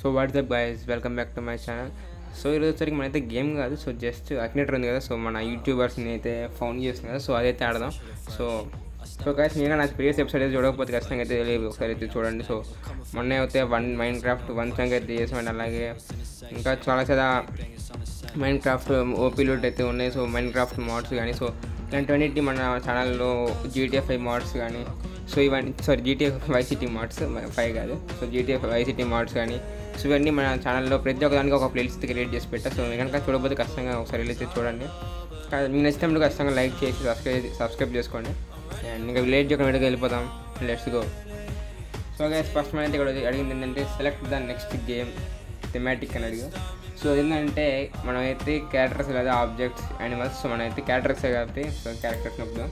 So what's up guys welcome back to my channel so ఈరోజు వచ్చరికి మనైతే గేమ్ కాదు సో జస్ట్ అక్నేటర్ ఉంది కదా సో మన యూట్యూబర్స్ని అయితే ఫౌండ్ చేస్తుంది కదా సో అదైతే ఆడదాం సో సో గైస్ నేను నా ప్రీవియస్ ఎపిసోడ్ అయితే చూడకపోతే ఖచ్చితంగా అయితే లేదు ఒకసారి అయితే చూడండి సో మొన్న అయితే one Minecraft one song అయితే చేసామండి అలాగే ఇంకా చాలా చాలా మైండ్ క్రాఫ్ట్ ఓపీ లూట్ అయితే ఉన్నాయి సో మైండ్ క్రాఫ్ట్ మోడ్స్ కానీ సో ఇలాంటివన్నిటి మన ఛానల్లో జీటీఎఫ్ ఐ మోడ్స్ కానీ సో ఇవన్నీ sorry GTA Vice City mods five కాదు సో జీటీఎఫ్ వైసిటీ మోడ్స్ కానీ సో ఇవన్నీ మన ఛానల్లో ప్రతి ఒక్కదానికి ఒక ప్లేలిస్ట్ క్రియేట్ చేసి పెట్టా సో మీరు కనుక చూడకపోతే ఖచ్చితంగా ఒకసారి వెళ్ళి అయితే చూడండి కా- మీకు నచ్చినప్పుడు ఖచ్చితంగా లైక్ చేసి సబ్స్క్రైబ్ సబ్స్క్రైబ్ చేసుకోండి అండ్ ఇంకా విలేజ్ ఒక వీడియోకి వెళ్ళిపోదాం let's go so guys first మన అయితే ఇక్కడ అడిగింది ఏంటంటే select the next game thematic అని అడిగా సో ఏంటంటే మనమైతే క్యారెక్టర్స్ లేదా ఆబ్జెక్ట్స్ యానిమల్స్ సో మనమైతే క్యారెక్టర్స్ కాబట్టి సో క్యారెక్టర్స్ నొక్కుదాం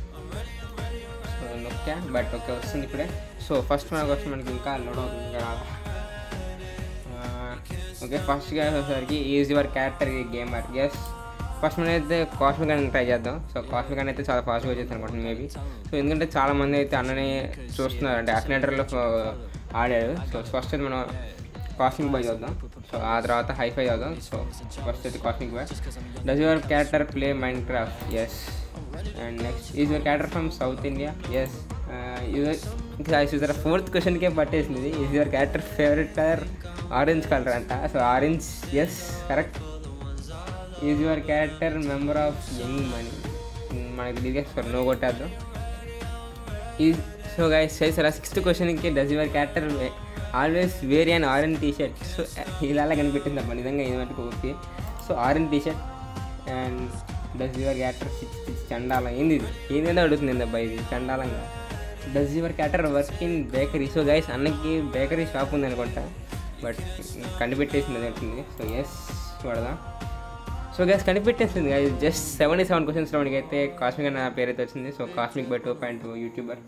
సో నొక్కా బట్ ఓకే వస్తుంది ఇప్పుడే సో ఫస్ట్ మనకు వచ్చి మనకి ఇంకా లోడ్ అవుతుంది ఇంకా రాలా. ఆ, ఓకే ఫస్ట్గా వచ్చేసరికి is your character gamer yes first మనం అయితే కాస్మిక్ అని ట్రై చేద్దాం సో కాస్మిక్ అని అయితే చాలా ఫాస్ట్గా వచ్చేది అనుకుంటున్నాను మేబీ సో ఎందుకంటే చాలా మంది అయితే అన్నని చూస్తున్నారు అంటే అక్నేటర్లో ఆడాడు సో ఫస్ట్ అయితే మనం కాస్మిక్ బాయ్ చూద్దాం సో ఆ తర్వాత హైఫై చూద్దాం సో ఫస్ట్ అయితే Cosmic boy does your character play Minecraft yes and next is your character from South India yes your fourth క్వశ్చన్కే పట్టేసింది is your character favourite colour orange colour అంట so orange yes correct is your character member of young money మనకి దిగేస్తారు no కొట్టేద్దాం ఈ so guys size అలా sixth క్వశ్చన్కి does your character always wear and orange T shirt so ఇలా కనిపెట్టింది అబ్బా నిజంగా ఇది మటుకు okay so orange T shirt and does your character six six చండాలం ఏంది ఇది ఏందేదో అడుగుతుంది అబ్బా ఇది చండాలంగా does your character work in bakery so guys అన్నకి బేకరీ షాప్ ఉంది అనుకుంటా బట్ కనిపెట్టేసింది అది ఉంటుంది సో ఎస్ చూడదాం సో గ్యాస్ కనిపెట్టేసింది గైస్ జస్ట్ సెవెంటీ సెవెన్ క్వశ్చన్స్లో మనకి అయితే కాస్మిక్ అన్న పేరు అయితే వచ్చింది so Cosmic boy two point YouTuber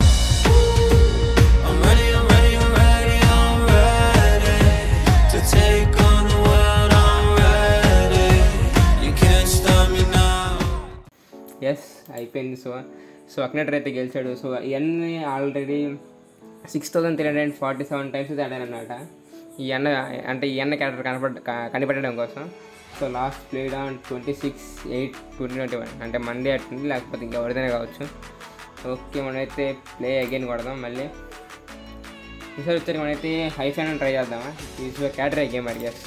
I'm ready, I'm ready, I'm ready, I'm ready to take on the world. I'm ready. You can't stop me now. Yes అయిపోయింది so so Akinator అయితే గెలిచాడు so ఇవన్నీ already six thousand three hundred forty seven times అయితే ఆడాను అన్నమాట ఈ అన్న అంటే ఈ అన్న క్యారెక్టర్ కనపడ క- కనిపెట్టడం కోసం so last played on twenty six eight twenty twenty one అంటే మండే అట్టుంది లేకపోతే ఇంకెవరిదైనా కావచ్చు ఓకే మనమైతే ప్లే అగైన్ కొడదాం మళ్ళీ ఈసారి వచ్చారు మనమైతే హై ఫ్యాన్ ట్రై చేద్దామా is your character gamer yes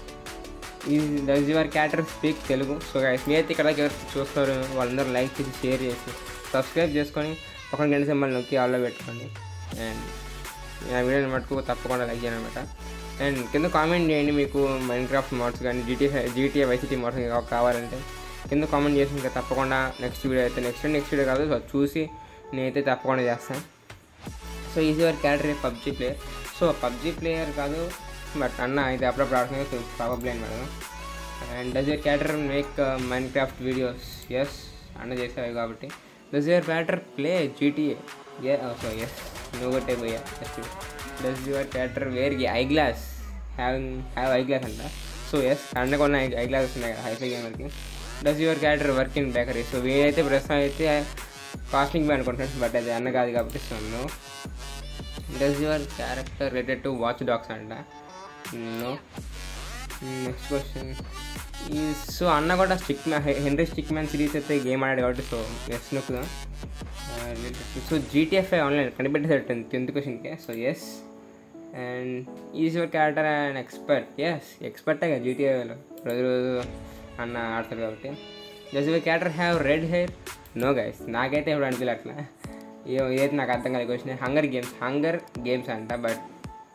ఈ does your character speak Telugu so guys మీ అయితే ఇక్కడ ఎవరు చూస్తారు వాళ్ళందరూ లైక్ చేసి షేర్ చేసి సబ్స్క్రైబ్ చేసుకొని పక్కన గంట సింబల్ నొక్కి ఆల్లో పెట్టుకోండి అండ్ నా వీడియోని మటుకు తప్పకుండా లైక్ చేయండి అనమాట అండ్ కింద కామెంట్ చేయండి మీకు మైండ్ క్రాఫ్ట్ మోడ్స్ కానీ జీటీఏ జీటీఏ వైసిటీ మోడ్స్ ఇంకా కావాలంటే కింద కామెంట్ చేసి ఇంకా తప్పకుండా నెక్స్ట్ వీడియో అయితే నెక్స్ట్ నెక్స్ట్ వీడియో కాదు సో చూసి నేనైతే తప్పకుండా చేస్తాను so is your character PUBG player so PUBG player కాదు బట్ అన్న అయితే అప్పుడప్పుడు ఆడుతుంది సో ప్రాబబ్లీ అని madam and does your character make Minecraft videos yes అన్న చేసేవి కాబట్టి does your character play GTA ఏ సో ఎస్ నువ్వు కొట్టే పోయా just does your character wear eye glass having have eye glass అంట సో ఎస్ అన్న కొన్న ఐ గ్లాసెస్ ఉన్నాయి కదా హైఫై గేమర్కి does your character work in bakery so వీడైతే ప్రస్తుతం అయితే కాస్టింగ్ బై అనుకుంటున్నాడు బట్ అది అన్న కాదు కాబట్టి so no. Does your character related to Watch Dogs అంట నో నెక్స్ట్ క్వశ్చన్ ఈ సో అన్న కూడా stick man Henry stick man series అయితే గేమ్ ఆడాడు కాబట్టి సో ఎస్ నొక్కుదాం సో జీటీఎఫ్ఐ ఆన్లైన్ కనిపెట్టేసట్టు టెన్త్ క్వశ్చన్కే so yes and is your character and expert yes ఎక్స్పర్టే కదా జీటీఏలో రోజు రోజు అన్న ఆడతాడు కాబట్టి does your character have red hair no guys నాకైతే ఇప్పుడు అనిపించలే అట్లా ఏ ఏదైతే నాకు అర్థం కాదు question hunger games hunger games అంట బట్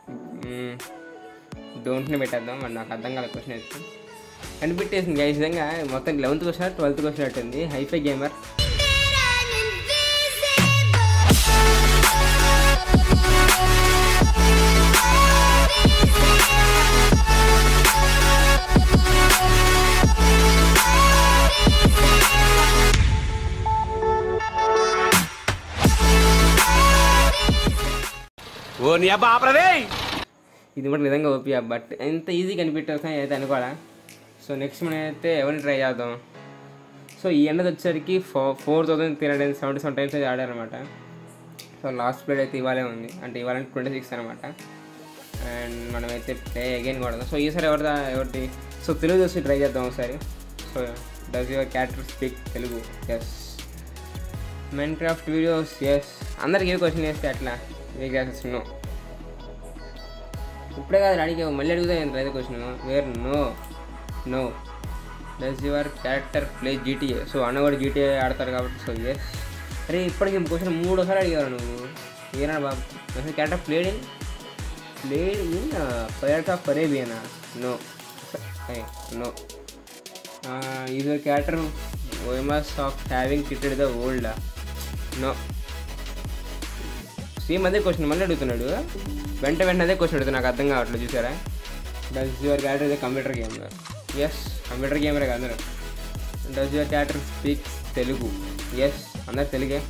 డోంట్ని పెట్టేద్దాం మరి నాకు అర్థం కాలేదు క్వశ్చన్ అయితే కనిపెట్టేసింది గైస్ విధంగా మొత్తం లెవెన్త్ క్వశ్చన్ ట్వెల్త్ క్వశ్చన్ అట్టుంది హైఫై గేమర్ ఓ నీ అబ్బా ఆపరదే ఇది కూడా నిజంగా ఓపీ బట్ ఎంత ఈజీ కనిపెట్టేస్తాం అయితే అనుకోవాలా సో నెక్స్ట్ మనం అయితే ఎవరిని ట్రై చేద్దాం సో ఈ ఎండది వచ్చేసరికి ఫో four thousand three hundred seventy seven times అయితే ఆడారనమాట సో లాస్ట్ ప్లేట్ అయితే ఇవాళే ఉంది అంటే ఇవాళ ట్వంటీ సిక్స్ అనమాట అండ్ మనమైతే ప్లే అగైన్ కొడదాం సో ఈసారి ఎవరిదా ఎవరిది సో తెలుగు చూసి ట్రై చేద్దాం ఒకసారి so does your character speak Telugu yes Minecraft videos yes అందరికి ఏ క్వశ్చన్ వేస్తే అట్లా ఏ క్లాసెస్ నో ఇప్పుడే కాదు అడిగావు మళ్ళీ అడుగుతా నేను రైతు question where no no does your character play GTA so అన్న కూడా జీటీఏ ఆడతారు కాబట్టి సో ఎస్ అరే ఇప్పటికి క్వశ్చన్ మూడోసారి అడిగారు నువ్వు ఏనా బాబు అసలు character played in played in pirates of అరేబియనా no no is your character famous of having created the old no same అదే క్వశ్చన్ మళ్ళీ అడుగుతున్నాడు వెంట వెంటనే అదే క్వశ్చన్ అడుగుతున్నా నాకు అర్థం కావట్లేదు చూసారా does your character is computer game yes computer గేమరే కాదు అందరూ does your character speaks Telugu yes అందరు తెలుగే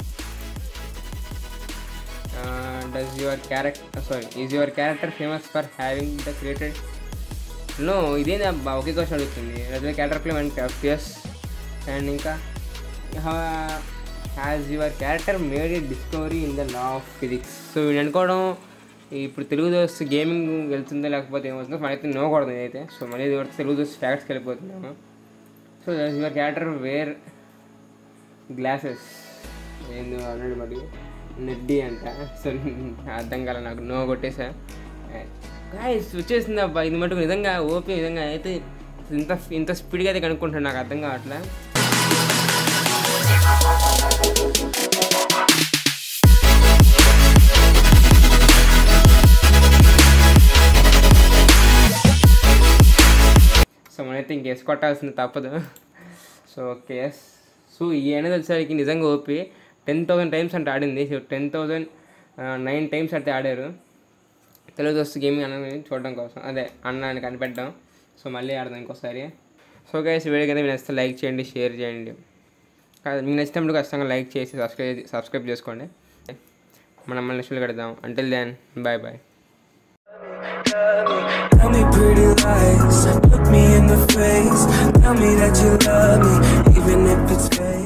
does your character sorry is your character famous for having the created no ఇదేంది అబ్బా ఒకే క్వశ్చన్ అడుగుతుంది does your character play and yes and ఇంకా has your character made a discovery in the law of physics so వీడు అనుకోవడం ఇప్పుడు తెలుగు దోస్తు gaming వెళ్తుందో లేకపోతే ఏమవుతుందో మనైతే నో కొడదు అయితే సో మళ్ళీ ఇది వరకు తెలుగు దోస్తు ఫ్యాక్ట్స్కి వెళ్ళిపోతున్నాము so your character wear glasses ఏందో అన్నాడు మరి నెడ్డి అంట సో అర్థం కాలే నాకు నో కొట్టేసా గాయస్ వచ్చేసింది అబ్బా ఇది మటుకు నిజంగా ఓపీ విధంగా అయితే ఇంత ఇంత స్పీడ్గా అయితే కనుక్కుంటాను నాకు అర్థం కావట్లే సో మనైతే ఇంకేసి కొట్టాల్సింది తప్పదు సో ఓకే ఎస్ సో ఈ అనేది వచ్చేసరికి నిజంగా ఓపి టెన్ థౌసండ్ టైమ్స్ అంటే ఆడింది so ten thousand nine times అయితే ఆడారు తెలుగు దోస్తు గేమింగ్ అనేది చూడడం కోసం అదే అన్నాన్ని కనిపెట్టడం సో మళ్ళీ ఆడదాం ఇంకోసారి సో గైస్ వీడియో కింద మీరు నచ్చితే లైక్ చేయండి షేర్ చేయండి కాదు మీకు నచ్చినప్పుడు ఖచ్చితంగా లైక్ చేసి సబ్స్క్రైబ్ సబ్స్క్రైబ్ చేసుకోండి మనం మళ్ళీ నెక్స్ట్ కడదాం until then bye bye Tell me pretty lies, look me in the face. Tell me that you love me, even if it's fake.